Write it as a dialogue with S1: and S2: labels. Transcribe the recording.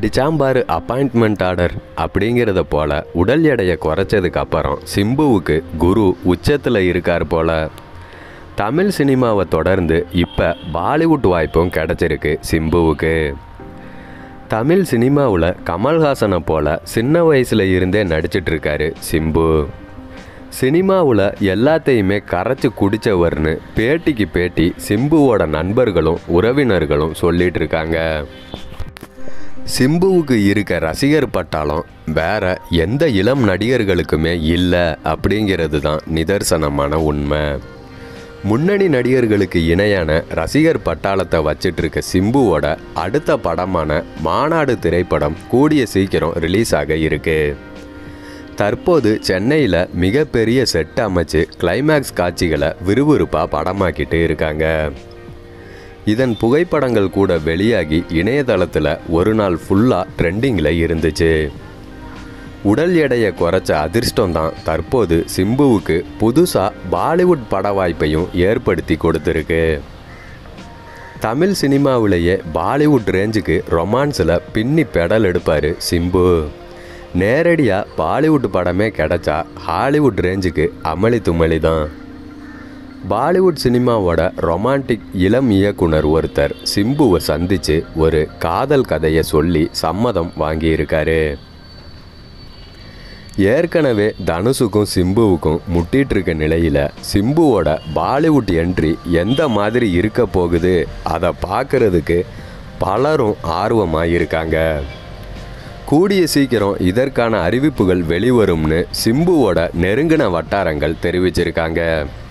S1: அடிச்சாம்பாரு appointment order அப்படிங்கிறத போல உடல் எடையை குறைச்சதுக்கு அப்புறம் சிம்புவுக்கு குரு உச்சத்தில் இருக்கார் போல தமிழ் சினிமாவை தொடர்ந்து இப்போ பாலிவுட் வாய்ப்பும் கிடச்சிருக்கு சிம்புவுக்கு தமிழ் சினிமாவில் கமல்ஹாசனை போல சின்ன வயசில் இருந்தே நடிச்சிட்டு இருக்காரு சிம்பு சினிமாவில் எல்லாத்தையுமே கரைச்சி குடித்தவர்னு பேட்டிக்கு பேட்டி சிம்புவோட நண்பர்களும் உறவினர்களும் சொல்லிட்டு இருக்காங்க சிம்புவுக்கு இருக்க ரசிகர் பட்டாளம் வேற எந்த இளம் நடிகர்களுக்குமே இல்லை அப்படிங்கிறது தான் நிதர்சனமான உண்மை முன்னணி நடிகர்களுக்கு இணையான ரசிகர் பட்டாளத்தை வச்சிட்டு இருக்க சிம்புவோட அடுத்த படமான மாநாடு திரைப்படம் கூடிய சீக்கிரம் ரிலீஸ் ஆக இருக்கு தற்போது சென்னையில் மிகப்பெரிய செட் அமைச்சு கிளைமேக்ஸ் காட்சிகளை விறுவிறுப்பாக படமாக்கிட்டு இருக்காங்க இதன் புகைப்படங்கள் கூட வெளியாகி இணையதளத்தில் ஒரு நாள் ஃபுல்லாக ட்ரெண்டிங்கில் இருந்துச்சு உடல் எடையை குறைச்ச அதிர்ஷ்டம் தான் தற்போது சிம்புவுக்கு புதுசாக பாலிவுட் பட வாய்ப்பையும் ஏற்படுத்தி கொடுத்துருக்கு தமிழ் சினிமாவிலேயே பாலிவுட் ரேஞ்சுக்கு ரொமான்ஸில் பின்னி பெடல் எடுப்பார் சிம்பு நேரடியாக பாலிவுட் படமே கிடைச்சா ஹாலிவுட் ரேஞ்சுக்கு அமளி தும்மளி தான் பாலிவுட் சினிமாவோட ரொமான்டிக் இளம் இயக்குனர் ஒருத்தர் சிம்புவை சந்தித்து ஒரு காதல் கதையை சொல்லி சம்மதம் வாங்கியிருக்காரு ஏற்கனவே தனுஷுக்கும் சிம்புவுக்கும் முட்டிட்டு இருக்க நிலையில் சிம்புவோட பாலிவுட் என்ட்ரி எந்த மாதிரி இருக்க போகுது அதை பார்க்கறதுக்கு பலரும் ஆர்வமாக இருக்காங்க கூடிய சீக்கிரம் இதற்கான அறிவிப்புகள் வெளிவரும்னு சிம்புவோட நெருங்கின வட்டாரங்கள் தெரிவிச்சிருக்காங்க